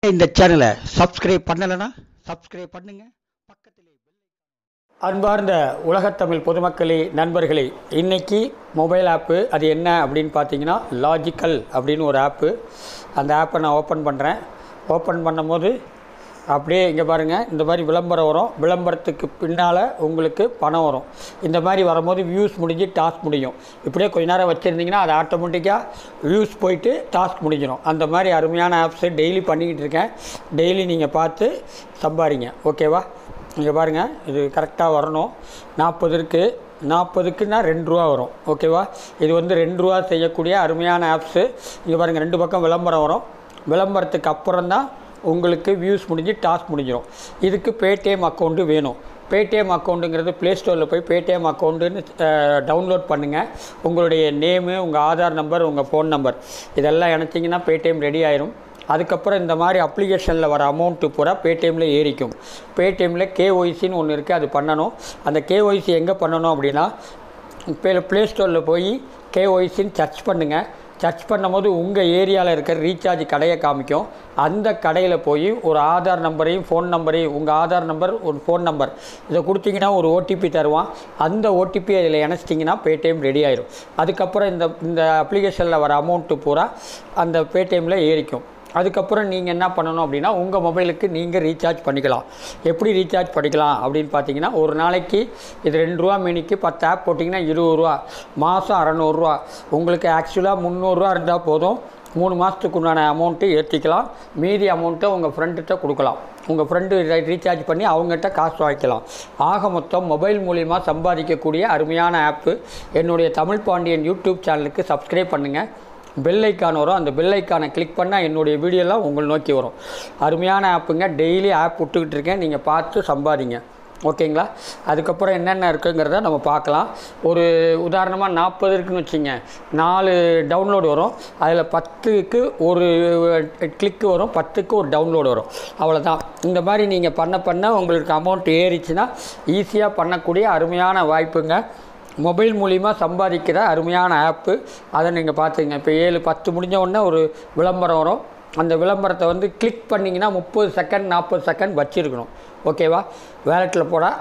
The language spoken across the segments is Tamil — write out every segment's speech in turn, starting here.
இந்த சேனலை சப்ஸ்கிரைப் பண்ணலைன்னா சப்ஸ்கிரைப் பண்ணுங்க பக்கத்திலே அன்பார்ந்த உலகத்தமிழ் பொதுமக்களே நண்பர்களே இன்னைக்கு மொபைல் ஆப்பு அது என்ன அப்படின்னு பார்த்தீங்கன்னா லாஜிக்கல் அப்படின்னு ஒரு ஆப்பு அந்த ஆப்பை நான் ஓப்பன் பண்ணுறேன் ஓப்பன் பண்ணும்போது அப்படியே இங்கே பாருங்கள் இந்த மாதிரி விளம்பரம் வரும் விளம்பரத்துக்கு பின்னால் உங்களுக்கு பணம் வரும் இந்த மாதிரி வரும்போது வியூஸ் முடிஞ்சு டாஸ்க் முடியும் இப்படியே கொஞ்ச நேரம் வச்சுருந்தீங்கன்னா அது ஆட்டோமேட்டிக்காக வியூஸ் போயிட்டு டாஸ்க் முடிஞ்சிடும் அந்த மாதிரி அருமையான ஆப்ஸு டெய்லி பண்ணிக்கிட்டு இருக்கேன் டெய்லி நீங்கள் பார்த்து சம்பாதிங்க ஓகேவா இங்கே பாருங்கள் இது கரெக்டாக வரணும் நாற்பது இருக்குது நாற்பதுக்குன்னா ரெண்டு ரூபா வரும் ஓகேவா இது வந்து ரெண்டு ரூபா செய்யக்கூடிய அருமையான ஆப்ஸு இங்கே பாருங்கள் ரெண்டு பக்கம் விளம்பரம் வரும் விளம்பரத்துக்கு அப்புறம் தான் உங்களுக்கு வியூஸ் முடிஞ்சு டாஸ்க் முடிஞ்சிடும் இதுக்கு பேடிஎம் அக்கௌண்ட்டு வேணும் பேடிஎம் அக்கௌண்ட்டுங்கிறது ப்ளே ஸ்டோரில் போய் பேடிஎம் அக்கௌண்ட்டுன்னு டவுன்லோட் பண்ணுங்கள் உங்களுடைய நேமு உங்கள் ஆதார் நம்பர் உங்கள் ஃபோன் நம்பர் இதெல்லாம் இணைச்சிங்கன்னா பேடிஎம் ரெடி ஆயிரும் அதுக்கப்புறம் இந்த மாதிரி அப்ளிகேஷனில் வர அமௌண்ட்டு பூரா பேடிஎம்மில் ஏறிக்கும் பேடிஎம்மில் கேஒய்சின்னு ஒன்று இருக்குது அது பண்ணணும் அந்த கேஒய்சி எங்கே பண்ணணும் அப்படின்னா இப்போ ப்ளே ஸ்டோரில் போய் கேஒய்சின்னு சர்ச் பண்ணுங்கள் சர்ச் பண்ணும்போது உங்கள் ஏரியாவில் இருக்கிற ரீசார்ஜ் கடையை காமிக்கும் அந்த கடையில் போய் ஒரு ஆதார் நம்பரையும் ஃபோன் நம்பரையும் உங்கள் ஆதார் நம்பர் ஒரு ஃபோன் நம்பர் இதை கொடுத்தீங்கன்னா ஒரு ஓடிபி தருவான் அந்த ஓடிபி அதில் இணைச்சிட்டிங்கன்னா பேடிஎம் ரெடி ஆயிரும் அதுக்கப்புறம் இந்த இந்த அப்ளிகேஷனில் வர அமௌண்ட்டு பூரா அந்த பேடிஎம்மில் ஏறிக்கும் அதுக்கப்புறம் நீங்கள் என்ன பண்ணணும் அப்படின்னா உங்கள் மொபைலுக்கு நீங்கள் ரீசார்ஜ் பண்ணிக்கலாம் எப்படி ரீசார்ஜ் பண்ணிக்கலாம் அப்படின்னு பார்த்தீங்கன்னா ஒரு நாளைக்கு இது ரெண்டு ரூபா மினிக்கு பத்து ஆப் போட்டிங்கன்னா இருபது ரூபா மாதம் அறநூறுரூவா உங்களுக்கு ஆக்சுவலாக முந்நூறுரூவா இருந்தால் போதும் மூணு மாதத்துக்கு உண்டான அமௌண்ட்டு ஏற்றிக்கலாம் மீதி அமௌண்ட்டை உங்கள் ஃப்ரெண்டுகிட்ட கொடுக்கலாம் உங்கள் ஃப்ரெண்டு ரீசார்ஜ் பண்ணி அவங்ககிட்ட காசு வாங்கிக்கலாம் ஆக மொத்தம் மொபைல் மூலிமா சம்பாதிக்கக்கூடிய அருமையான ஆப்பு என்னுடைய தமிழ் பாண்டியன் யூடியூப் சேனலுக்கு சப்ஸ்கிரைப் பண்ணுங்கள் பெல் ஐக்கான் வரும் அந்த பெல் ஐக்கானை கிளிக் பண்ணால் என்னுடைய வீடியோலாம் உங்களை நோக்கி வரும் அருமையான ஆப்புங்க டெய்லி ஆப் விட்டுக்கிட்டு இருக்கேன் நீங்கள் பார்த்து சம்பாதிங்க ஓகேங்களா அதுக்கப்புறம் என்னென்ன இருக்குங்கிறத நம்ம பார்க்கலாம் ஒரு உதாரணமாக நாற்பது இருக்குன்னு வச்சுங்க நாலு டவுன்லோடு வரும் அதில் பத்துக்கு ஒரு கிளிக்கு வரும் பத்துக்கு ஒரு டவுன்லோடு வரும் அவ்வளோதான் இந்த மாதிரி நீங்கள் பண்ண பண்ண உங்களுக்கு அமௌண்ட் ஏறிச்சுன்னா ஈஸியாக பண்ணக்கூடிய அருமையான வாய்ப்புங்க மொபைல் மூலிமா சம்பாதிக்கிற அருமையான ஆப்பு அதை நீங்கள் பார்த்துங்க இப்போ ஏழு பத்து முடிஞ்ச உடனே ஒரு விளம்பரம் வரும் அந்த விளம்பரத்தை வந்து கிளிக் பண்ணிங்கன்னா முப்பது செகண்ட் நாற்பது செகண்ட் வச்சுருக்கணும் ஓகேவா வேலெட்டில் போனால்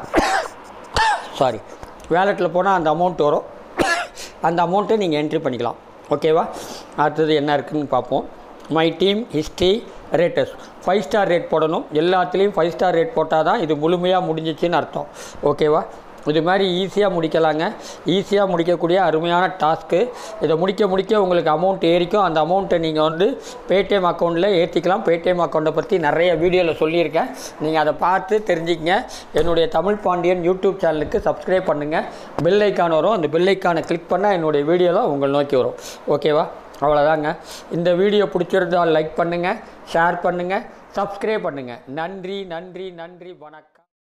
சாரி வேலெட்டில் போனால் அந்த அமௌண்ட் வரும் அந்த அமௌண்ட்டை நீங்கள் என்ட்ரி பண்ணிக்கலாம் ஓகேவா அடுத்தது என்ன இருக்குதுன்னு பார்ப்போம் my team history raters five star rate போடணும் எல்லாத்துலேயும் ஃபைவ் ஸ்டார் ரேட் போட்டால் தான் இது முழுமையாக முடிஞ்சிச்சின்னு அர்த்தம் ஓகேவா இது மாதிரி ஈஸியாக முடிக்கலாங்க ஈஸியாக முடிக்கக்கூடிய அருமையான டாஸ்க்கு இதை முடிக்க முடிக்க உங்களுக்கு அமௌண்ட் ஏறிக்கும் அந்த அமௌண்ட்டை நீங்கள் வந்து பேடிஎம் அக்கௌண்ட்டில் ஏற்றிக்கலாம் பேடிஎம் அக்கௌண்ட்டை பற்றி நிறைய வீடியோவில் சொல்லியிருக்கேன் நீங்கள் அதை பார்த்து தெரிஞ்சுக்கங்க என்னுடைய தமிழ் பாண்டியன் யூடியூப் சேனலுக்கு சப்ஸ்கிரைப் பண்ணுங்கள் பெல் ஐக்கான் வரும் அந்த பெல் ஐக்கானை கிளிக் பண்ணால் என்னுடைய வீடியோலாம் உங்களை நோக்கி வரும் ஓகேவா அவ்வளோதாங்க இந்த வீடியோ பிடிச்சிருந்தால் லைக் பண்ணுங்கள் ஷேர் பண்ணுங்கள் சப்ஸ்கிரைப் பண்ணுங்கள் நன்றி நன்றி நன்றி வணக்கம்